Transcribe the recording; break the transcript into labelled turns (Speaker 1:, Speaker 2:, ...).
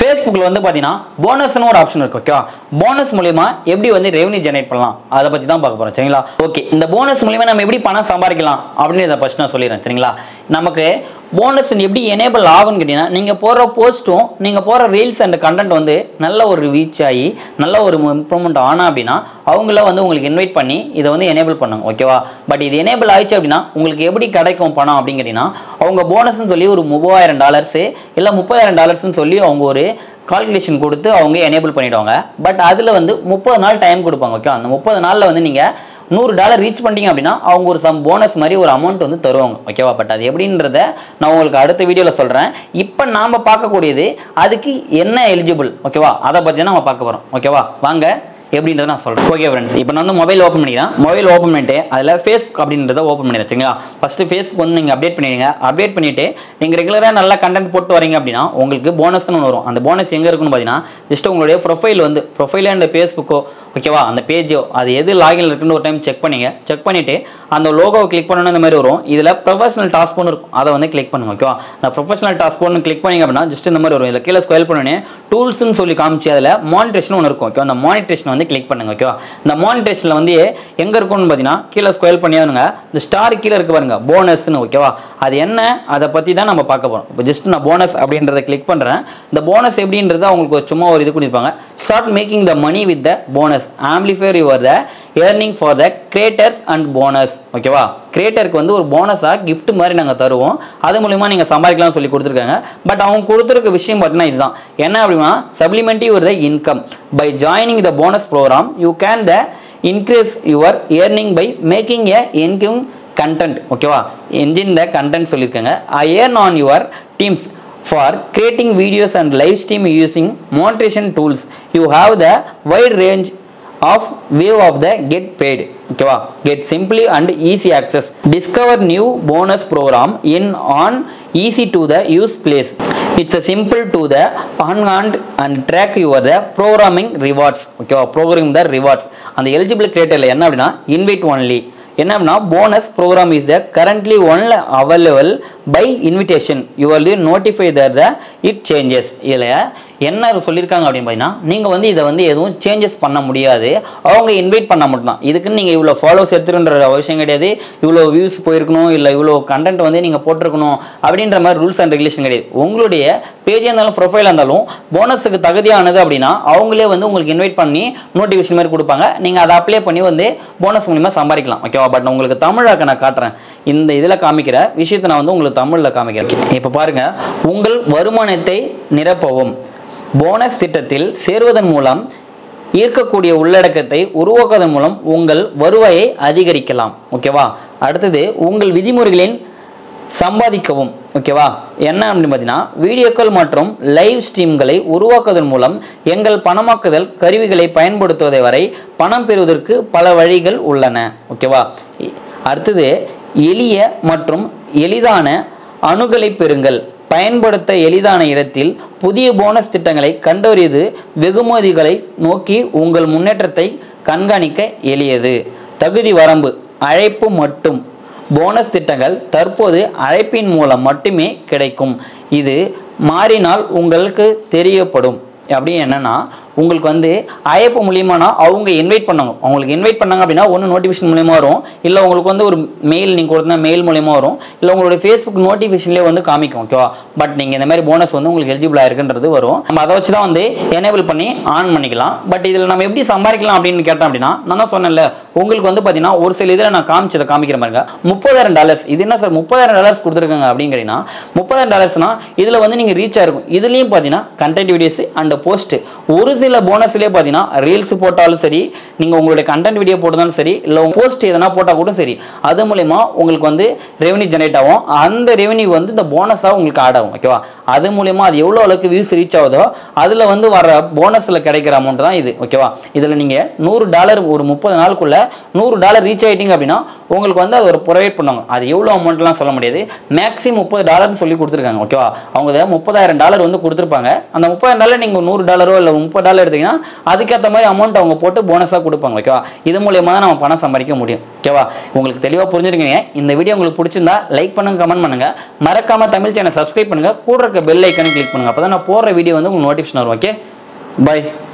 Speaker 1: ஃபேஸ்புக்கில் வந்து பார்த்தீங்கன்னா போனஸ்னு ஒரு ஆப்ஷன் இருக்கு ஓகேவா போனஸ் மூலியமா எப்படி வந்து ரெவன்யூ ஜெனரேட் பண்ணலாம் அதை பற்றி தான் பார்க்க போகிறோம் சரிங்களா ஓகே இந்த போனஸ் மூலியமா நம்ம எப்படி பணம் சம்பாதிக்கலாம் அப்படின்னு இதை ஃபஸ்ட் நான் சொல்லிடுறேன் சரிங்களா நமக்கு போனஸ் எப்படி எனேபிள் ஆகும்னு கேட்டிங்கன்னா நீங்கள் போடுற போஸ்ட்டும் நீங்கள் போடுற ரீல்ஸ் அண்ட் கண்டென்ட் வந்து நல்ல ஒரு ரீச் ஆகி நல்ல ஒரு இம்ப்ரூவ்மெண்ட் ஆனா அப்படின்னா அவங்கள வந்து உங்களுக்கு இன்வைட் பண்ணி இதை வந்து எனேபிள் பண்ணுங்க ஓகேவா பட் இது எனேபிள் ஆயிடுச்சு அப்படின்னா உங்களுக்கு எப்படி கிடைக்கும் பணம் அப்படின்னு கேட்டிங்கன்னா அவங்க போனஸ்னு சொல்லி ஒரு மூவாயிரம் டாலர்ஸு இல்லை முப்பதாயிரம் டாலர்ஸ்னு சொல்லி அவங்க ஒரு கால்குலேஷன் கொடுத்து அவங்க எனேபிள் பண்ணிடுவாங்க பட் அதில் வந்து முப்பது நாள் டைம் கொடுப்பாங்க ஓகே அந்த முப்பது நாளில் வந்து நீங்கள் நூறு டாலர் ரீச் பண்ணிட்டீங்க அப்படின்னா அவங்க ஒரு சம் போனஸ் மாதிரி ஒரு அமௌண்ட் வந்து தருவாங்க ஓகேவா பட் அது எப்படின்றத நான் உங்களுக்கு அடுத்த வீடியோவில் சொல்கிறேன் இப்போ நாம் பார்க்கக்கூடியது அதுக்கு என்ன எலிஜிபிள் ஓகேவா அதை பற்றி தான் நம்ம பார்க்க போகிறோம் ஓகேவா வாங்க எப்படின்றத நான் சொல்கிறேன் ஓகே ஃப்ரெண்ட்ஸ் இப்போ நான் வந்து மொபைல் ஓப்பன் பண்ணிக்கிறேன் மொபைல் ஓப்பன் பண்ணிட்டு அதில் ஃபேஸ்புக் அப்படின்றத ஓப்பன் பண்ணிடுறேன் சரிங்களா ஃபஸ்ட்டு ஃபேஸ்புக் வந்து நீங்கள் அப்டேட் பண்ணிடுங்க அப்டேட் பண்ணிவிட்டு நீங்கள் ரெகுலராக நல்லா கண்டென்ட் போட்டு வரீங்க அப்படின்னா உங்களுக்கு போனஸ்னு ஒன்று வரும் அந்த போனஸ் எங்கே இருக்குன்னு பார்த்தீங்கன்னா ஜஸ்ட் உங்களுடைய ப்ரொஃபைல் வந்து ப்ரொஃபைல் அண்ட் ஃபேஸ்புக்கோ ஓகேவா அந்த பேஜோ அது எது லாகின் இருக்குன்னு ஒரு டைம் செக் பண்ணிங்க செக் பண்ணிவிட்டு அந்த லோகோவை கிளிக் பண்ணணும் இந்த மாதிரி வரும் இதில் ப்ரொஃபஷனல் டாஸ்க் ஒன்று இருக்கும் அதை வந்து கிளிக் பண்ணுங்க ஓகேவா அந்த ப்ரொஃபஷனல் டாஸ்க் ஒன்று கிளிக் பண்ணிங்க அப்படின்னா ஜஸ்ட் இந்த மாதிரி வரும் இதில் கீழே ஸ்கொயல் பண்ணோன்னே டூல்ஸ்னு சொல்லி காமிச்சு அதில் மானிட்டேஷன் ஒன்று இருக்கும் ஓகே அந்த மானிட்டேஷன் வந்து கிளிக் பண்ணுங்க ஓகேவா இந்த மானிட்டேஷனில் வந்து எங்கே இருக்கும்னு பார்த்தீங்கன்னா கீழே ஸ்கொயல் பண்ணியாருங்க இந்த ஸ்டார் கீழே இருக்கு பாருங்க போனஸ்னு ஓகேவா அது என்ன அதை பற்றி தான் நம்ம பார்க்க போகிறோம் இப்போ ஜஸ்ட் நான் போனஸ் அப்படின்றத கிளிக் பண்ணுறேன் இந்த போனஸ் எப்படின்றது அவங்களுக்கு ஒரு சும்மா ஒரு இது கொடுப்பாங்க start making the money with the bonus amplifier your the earning for the creators and bonus ஓகேவா கிரியேட்டருக்கு வந்து ஒரு போனஸாக gift மாதிரி நாங்கள் தருவோம் அது மூலிமா நீங்கள் சம்பாதிக்கலாம்னு சொல்லி கொடுத்துருக்காங்க பட் அவங்க கொடுத்துருக்க விஷயம் பார்த்தீங்கன்னா இதுதான் என்ன அப்படின்னா சப்ளிமெண்ட்ரி ஒரு the income by joining the bonus program you can the increase your earning by making a income content ஓகேவா என்ஜின் த கண்டென்ட் சொல்லியிருக்காங்க I earn on your teams for creating videos and live stream using monetization tools you have the wide range of view of the get paid ஓகேவா get simply and easy access discover new bonus program in on easy to the use place it's a simple to the on hand and track your the programming rewards ஓகேவா programming the rewards அந்த eligible கிரியேட்டர்ல என்ன அப்படின்னா invite only என்ன அப்படின்னா bonus program is the currently ஒன்ல available by invitation you are notify there the it changes இதில் என்ன சொல்லியிருக்காங்க அப்படின்னு பார்த்தீங்கன்னா நீங்கள் வந்து இதை வந்து எதுவும் சேஞ்சஸ் பண்ண முடியாது அவங்க இன்வைட் பண்ண மட்டும்தான் இதுக்குன்னு நீங்கள் இவ்வளோ ஃபாலோஸ் எடுத்துருன்ற அவசியம் கிடையாது இவ்வளோ வியூஸ் போயிருக்கணும் இல்லை இவ்வளோ கண்டென்ட் வந்து நீங்கள் போட்டிருக்கணும் அப்படின்ற மாதிரி ரூல்ஸ் அண்ட் ரெகுலேஷன் கிடையாது உங்களுடைய பேஜாக இருந்தாலும் ப்ரொஃபைலாக இருந்தாலும் போனஸுக்கு தகுதியானது அப்படின்னா அவங்களே வந்து உங்களுக்கு இன்வைட் பண்ணி நோட்டிஃபிகேஷன் மாதிரி கொடுப்பாங்க நீங்கள் அதை அப்ளை பண்ணி வந்து போனஸ் மூலிமா சம்பாதிக்கலாம் ஓகேவா பட் உங்களுக்கு தமிழாக்க நான் காட்டுறேன் இந்த இதில் காமிக்கிற விஷயத்தை நான் வந்து உங்களுக்கு தமிழில் காமிக்கிறேன் இப்போ பாருங்க உங்கள் வருமானத்தை நிரப்பவும் போனஸ் திட்டத்தில் சேருவதன் மூலம் ஈர்க்கக்கூடிய உள்ளடக்கத்தை உருவாக்குவதன் மூலம் உங்கள் வருவாயை அதிகரிக்கலாம் ஓகேவா அடுத்தது உங்கள் விதிமுறைகளின் சம்பாதிக்கவும் ஓகேவா என்ன அப்படின்னு பார்த்தீங்கன்னா வீடியோக்கள் மற்றும் லைவ் ஸ்ட்ரீம்களை உருவாக்குவதன் மூலம் எங்கள் பணமாக்குதல் கருவிகளை பயன்படுத்துவதை வரை பணம் பெறுவதற்கு பல வழிகள் உள்ளன ஓகேவா இ- அடுத்தது எளிய மற்றும் எளிதான அணுகலை பெறுங்கள் பயன்படுத்த எளிதான இடத்தில் புதிய போனஸ் திட்டங்களை கண்டறிவது வெகுமதிகளை நோக்கி உங்கள் முன்னேற்றத்தை கண்காணிக்க எளியது தகுதி வரம்பு அழைப்பு மட்டும் போனஸ் திட்டங்கள் தற்போது அழைப்பின் மூலம் மட்டுமே கிடைக்கும் இது மாறினால் உங்களுக்கு தெரியப்படும் அப்படி என்னன்னா உங்களுக்கு வந்து அழைப்பு மூலியமானா அவங்க இன்வைட் பண்ணாங்க அவங்களுக்கு இன்வைட் பண்ணாங்க அப்படின்னா ஒன்று நோட்டிஃபிகேஷன் மூலியமா வரும் இல்லை உங்களுக்கு வந்து ஒரு மெயில் நீங்கள் கொடுத்தா மெயில் மூலியமா வரும் இல்லை உங்களுடைய ஃபேஸ்புக் நோட்டிஃபிகேஷன்லேயே வந்து காமிக்கும் ஓகேவா பட் நீங்கள் இந்த மாதிரி போனஸ் வந்து உங்களுக்கு எலிஜிபிளாக இருக்குன்றது வரும் நம்ம அதை வச்சு தான் வந்து எனேபிள் பண்ணி ஆன் பண்ணிக்கலாம் பட் இதில் நம்ம எப்படி சம்பாதிக்கலாம் அப்படின்னு கேட்டோம் அப்படின்னா நான் தான் சொன்னேன்ல உங்களுக்கு வந்து பார்த்தீங்கன்னா ஒரு சில இதில் நான் காமிச்சதை காமிக்கிற பாருங்க முப்பதாயிரம் டாலர்ஸ் இது என்ன சார் முப்பதாயிரம் டாலர்ஸ் கொடுத்துருக்காங்க அப்படிங்கிறீங்கன்னா முப்பதாயிரம் டாலர்ஸ்னா இதில் வந்து நீங்கள் ரீச் ஆயிருக்கும் இதுலேயும் பார்த்தீங்கன்னா கண்டென்ட் வீடியோஸ் அண்ட் போஸ்ட் ஒரு சில போனஸ்லேயே பார்த்தீங்கன்னா ரீல்ஸ் போட்டாலும் சரி நீங்கள் உங்களுடைய கண்டென்ட் வீடியோ போட்டாலும் சரி இல்லை உங்கள் போஸ்ட் எதனா போட்டால் கூட சரி அது மூலயமா உங்களுக்கு வந்து ரெவன்யூ ஜெனரேட் ஆகும் அந்த ரெவன்யூ வந்து இந்த போனஸாக உங்களுக்கு ஆட் ஆகும் ஓகேவா அது மூலயமா அது எவ்வளோ அளவுக்கு வியூஸ் ரீச் ஆகுதோ அதில் வந்து வர போனஸில் கிடைக்கிற அமௌண்ட் தான் இது ஓகேவா இதில் நீங்கள் நூறு டாலர் ஒரு முப்பது நாளுக்குள்ள நூறு டாலர் ரீச் ஆயிட்டீங்க அப்படின்னா உங்களுக்கு வந்து அது ஒரு ப்ரொவைட் பண்ணுவாங்க அது எவ்வளோ அமௌண்ட்லாம் சொல்ல முடியாது மேக்ஸிமம் முப்பது டாலர்னு சொல்லி கொடுத்துருக்காங்க ஓகேவா அவங்க இதை முப்பதாயிரம் டாலர் வந்து கொடுத்துருப்பாங்க அந்த முப்பதாயிரம் டாலர் நீங்கள் நூறு டாலரோ இல்லை முப்பது டாலர் எடுத்தீங்கன்னா அதுக்கேற்ற மாதிரி அமௌண்ட் அவங்க போட்டு போனஸாக கொடுப்பாங்க ஓகேவா இது மூலியமா தான் நம்ம பணம் சம்பாதிக்க முடியும் ஓகேவா உங்களுக்கு தெளிவாக புரிஞ்சிருக்கீங்க இந்த வீடியோ உங்களுக்கு பிடிச்சிருந்தா லைக் பண்ணுங்க கமெண்ட் பண்ணுங்க மறக்காம தமிழ் சேனல் சப்ஸ்கிரைப் பண்ணுங்க கூட இருக்க பெல் ஐக்கனை கிளிக் பண்ணுங்க அப்பதான் நான் போடுற வீடியோ வந்து உங்களுக்கு நோட்டிஃபிகேஷன் வரும் ஓகே பை